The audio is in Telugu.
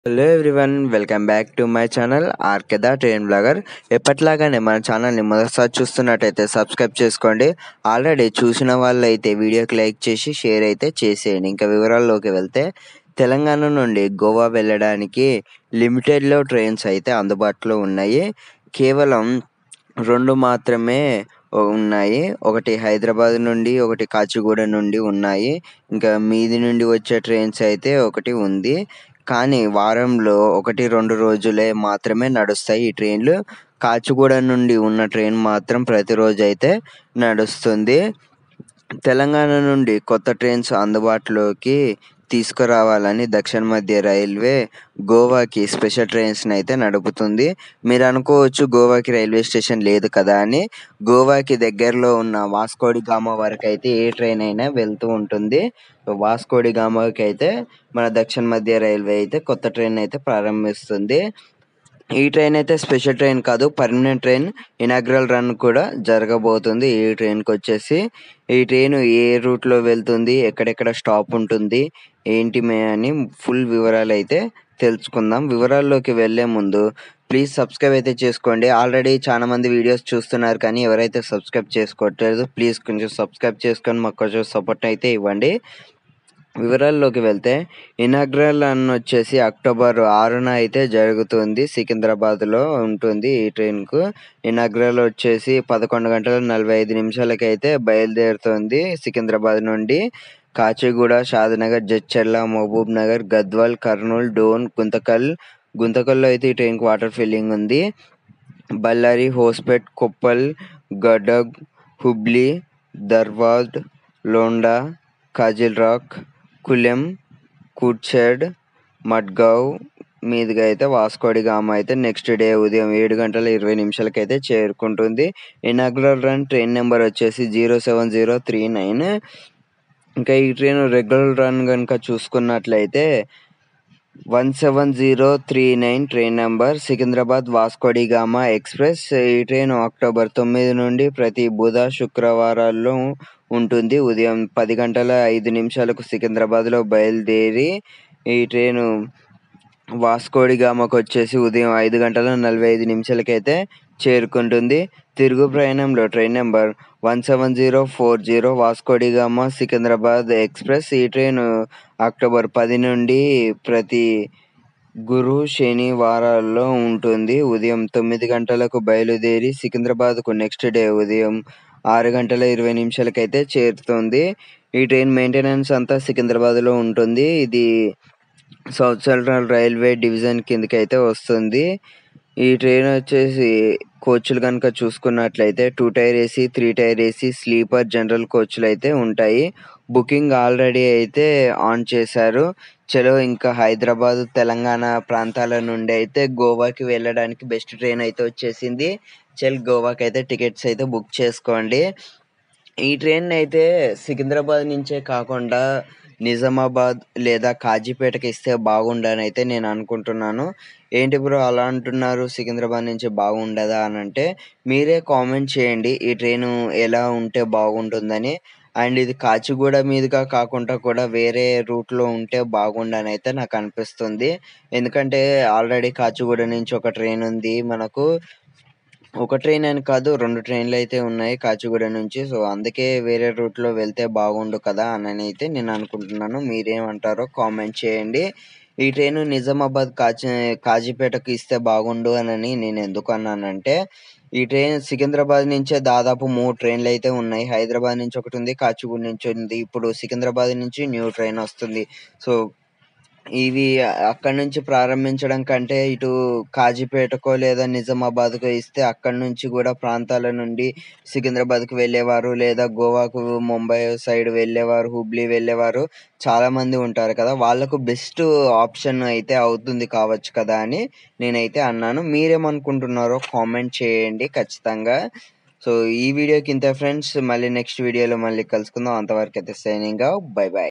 hello everyone welcome back to my channel ఆర్కెద ట్రైన్ బ్లాగర్ ఎప్పట్లాగానే మన ఛానల్ని మొదటిసారి చూస్తున్నట్టయితే సబ్స్క్రైబ్ చేసుకోండి ఆల్రెడీ చూసిన వాళ్ళు అయితే వీడియోకి లైక్ చేసి షేర్ అయితే చేసేయండి ఇంకా వివరాల్లోకి వెళ్తే తెలంగాణ నుండి గోవా వెళ్ళడానికి లిమిటెడ్లో ట్రైన్స్ అయితే అందుబాటులో ఉన్నాయి కేవలం రెండు మాత్రమే ఉన్నాయి ఒకటి హైదరాబాద్ నుండి ఒకటి కాచిగూడ నుండి ఉన్నాయి ఇంకా మీది నుండి వచ్చే ట్రైన్స్ అయితే ఒకటి ఉంది కానీ వారంలో ఒకటి రెండు రోజులే మాత్రమే నడుస్తాయి ఈ ట్రైన్లు కాచిగూడ నుండి ఉన్న ట్రైన్ మాత్రం ప్రతిరోజు అయితే నడుస్తుంది తెలంగాణ నుండి కొత్త ట్రైన్స్ అందుబాటులోకి తీసుకురావాలని దక్షిణ మధ్య రైల్వే గోవాకి స్పెషల్ ట్రైన్స్ని అయితే నడుపుతుంది మీరు అనుకోవచ్చు గోవాకి రైల్వే స్టేషన్ లేదు కదా అని గోవాకి దగ్గరలో ఉన్న వాస్కోడి గామా వరకు అయితే ఏ ట్రైన్ అయినా వెళ్తూ ఉంటుంది వాస్కోడి గామాకి అయితే మన దక్షిణ మధ్య రైల్వే అయితే కొత్త ట్రైన్ అయితే ప్రారంభిస్తుంది ఈ ట్రైన్ అయితే స్పెషల్ ట్రైన్ కాదు పర్మనెంట్ ట్రైన్ ఇనాగ్రల్ రన్ కూడా జరగబోతుంది ఈ ట్రైన్కి వచ్చేసి ఈ ట్రైన్ ఏ రూట్లో వెళ్తుంది ఎక్కడెక్కడ స్టాప్ ఉంటుంది ఏంటి మే అని ఫుల్ వివరాలు అయితే తెలుసుకుందాం వివరాల్లోకి వెళ్ళే ముందు ప్లీజ్ సబ్స్క్రైబ్ అయితే చేసుకోండి ఆల్రెడీ చాలా మంది వీడియోస్ చూస్తున్నారు కానీ ఎవరైతే సబ్స్క్రైబ్ చేసుకోవట్లేదు ప్లీజ్ కొంచెం సబ్స్క్రైబ్ చేసుకొని మాకు కొంచెం సపోర్ట్ అయితే ఇవ్వండి వివరాల్లోకి వెళ్తే ఇనాగ్రల్ అన్ వచ్చేసి అక్టోబర్ ఆరున అయితే జరుగుతుంది సికింద్రాబాద్లో ఉంటుంది ఈ ట్రైన్కు ఇనాగ్రల్ వచ్చేసి పదకొండు గంటల నలభై ఐదు నిమిషాలకి అయితే బయలుదేరుతుంది సికింద్రాబాద్ నుండి కాచిగూడ షాద్నగర్ జడ్చర్ల మహబూబ్ నగర్ గద్వాల్ కర్నూలు డోన్ గుంతకల్ గుంతకల్లో అయితే ఈ ట్రైన్కి వాటర్ ఫిల్లింగ్ ఉంది బళ్ళారి హోస్పేట్ కొప్పల్ గడగ్ హుబ్లీ ధర్వాడ్ లోండా కాజిల్ రాక్ కులెం కుడ్చెడ్ మడ్గావ్ మీదుగా అయితే వాస్కోడి గామ అయితే నెక్స్ట్ డే ఉదయం ఏడు గంటల ఇరవై నిమిషాలకి అయితే చేరుకుంటుంది ఇనాగ్రల్ రన్ ట్రైన్ నెంబర్ వచ్చేసి zero seven zero three nine ఇంకా ఈ ట్రైన్ రెగ్యులర్ రన్ కనుక చూసుకున్నట్లయితే one seven zero three nine train number Secunderabad Vasco da Gama express ఈ ట్రైన్ అక్టోబర్ తొమ్మిది నుండి ప్రతి బుధ శుక్రవారాల్లో ఉంటుంది ఉదయం పది గంటల ఐదు నిమిషాలకు సికింద్రాబాద్లో బయలుదేరి ఈ ట్రైను వాస్కోడి గామకు వచ్చేసి ఉదయం ఐదు గంటల నలభై ఐదు నిమిషాలకైతే చేరుకుంటుంది తిరుగు ప్రయాణంలో train number one seven zero four zero Vasco da Gama Secunderabad express ఈ ట్రైన్ అక్టోబర్ పది నుండి ప్రతి గురు శని వారాల్లో ఉంటుంది ఉదయం తొమ్మిది గంటలకు బయలుదేరి సికింద్రాబాద్కు నెక్స్ట్ డే ఉదయం ఆరు గంటల ఇరవై నిమిషాలకైతే చేరుతుంది ఈ ట్రైన్ మెయింటెనెన్స్ అంతా సికింద్రాబాద్లో ఉంటుంది ఇది సౌత్ సెంట్రల్ రైల్వే డివిజన్ కిందకి అయితే వస్తుంది ఈ ట్రైన్ వచ్చేసి కోచ్లు కనుక చూసుకున్నట్లయితే two tier AC three tier AC sleeper general కోచ్లు అయితే ఉంటాయి బుకింగ్ ఆల్రెడీ అయితే ఆన్ చేశారు చలో ఇంకా హైదరాబాద్ తెలంగాణ ప్రాంతాల నుండి అయితే గోవాకి వెళ్ళడానికి బెస్ట్ ట్రైన్ అయితే వచ్చేసింది చల్ గోవాకి అయితే టికెట్స్ అయితే బుక్ చేసుకోండి ఈ ట్రైన్ అయితే సికింద్రాబాద్ నుంచే కాకుండా నిజామాబాద్ లేదా కాజీపేటకి ఇస్తే బాగుండని అయితే నేను అనుకుంటున్నాను ఏంటి బ్రో అలా అంటున్నారు సికింద్రాబాద్ నుంచి బాగుండదా అని అంటే మీరే కామెంట్ చేయండి ఈ ట్రైన్ ఎలా ఉంటే బాగుంటుందని అండ్ ఇది కాచిగూడ మీదుగా కాకుండా కూడా వేరే రూట్లో ఉంటే బాగుండని అయితే నాకు అనిపిస్తుంది ఎందుకంటే ఆల్రెడీ కాచిగూడ నుంచి ఒక ట్రైన్ ఉంది మనకు ఒక ట్రైన్ అని కాదు రెండు ట్రైన్లు అయితే ఉన్నాయి కాచిగూడ నుంచి సో అందుకే వేరే రూట్లో వెళ్తే బాగుండు కదా అని అయితే నేను అనుకుంటున్నాను మీరేమంటారో కామెంట్ చేయండి ఈ ట్రైన్ నిజామాబాద్ కాచి కాజీపేటకు ఇస్తే బాగుండు అని నేను ఎందుకు అన్నానంటే ఈ ట్రైన్ సికింద్రాబాద్ నుంచే దాదాపు మూడు ట్రైన్లు అయితే ఉన్నాయి హైదరాబాద్ నుంచి ఒకటి ఉంది కాచిగూడ నుంచి ఉంది ఇప్పుడు సికింద్రాబాద్ నుంచి న్యూ ట్రైన్ వస్తుంది సో ఇవి అక్కడ నుంచి ప్రారంభించడం కంటే ఇటు కాజీపేటకో లేదా నిజామాబాద్కో ఇస్తే అక్కడ నుంచి కూడా ప్రాంతాల నుండి సికింద్రాబాద్కు వెళ్ళేవారు లేదా గోవాకు ముంబై సైడ్ వెళ్ళేవారు హుబ్లీ వెళ్ళేవారు చాలా మంది ఉంటారు కదా వాళ్ళకు బెస్ట్ ఆప్షన్ అయితే అవుతుంది కావచ్చు కదా అని నేనైతే అన్నాను మీరేమనుకుంటున్నారో కామెంట్ చేయండి ఖచ్చితంగా సో ఈ వీడియోకి ఇంత ఫ్రెండ్స్ మళ్ళీ నెక్స్ట్ వీడియోలో మళ్ళీ కలుసుకుందాం అంతవరకు అయితే సైనింగ్ బై బాయ్